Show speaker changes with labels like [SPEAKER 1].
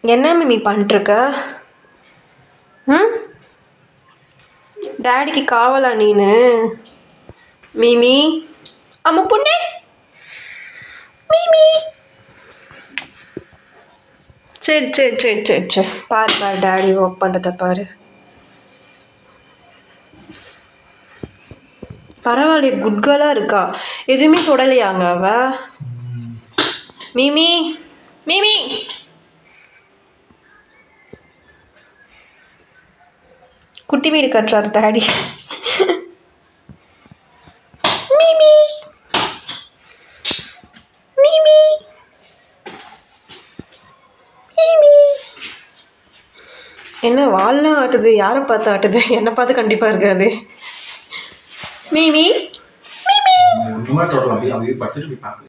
[SPEAKER 1] என்ன மிமி பண்ணிட்டுருக்க ம் டேடிக்கு காவலா நீனு மிமி அம்மா பொண்ணே மிமி சரி சரி சரி சரி சரி பாரு பாரு டேடி ஒர்க் பண்ணுறத பாரு பரவாயில்லையே குட் கேர்ளாக இருக்கா எதுவுமே தொடலையாங்க அவ மிமி மிமி குட்டி வீடு கட்டுறாரு டாடி மிமி மிமி மிமி என்ன வால்லாம் ஆட்டுது யாரை பார்த்து ஆட்டுது என்னை பார்த்து கண்டிப்பாக இருக்காது மிமி
[SPEAKER 2] ஒன்றுமே தொடரலாம் அப்படியே அப்படியே படுத்துட்டு போய் பார்க்கல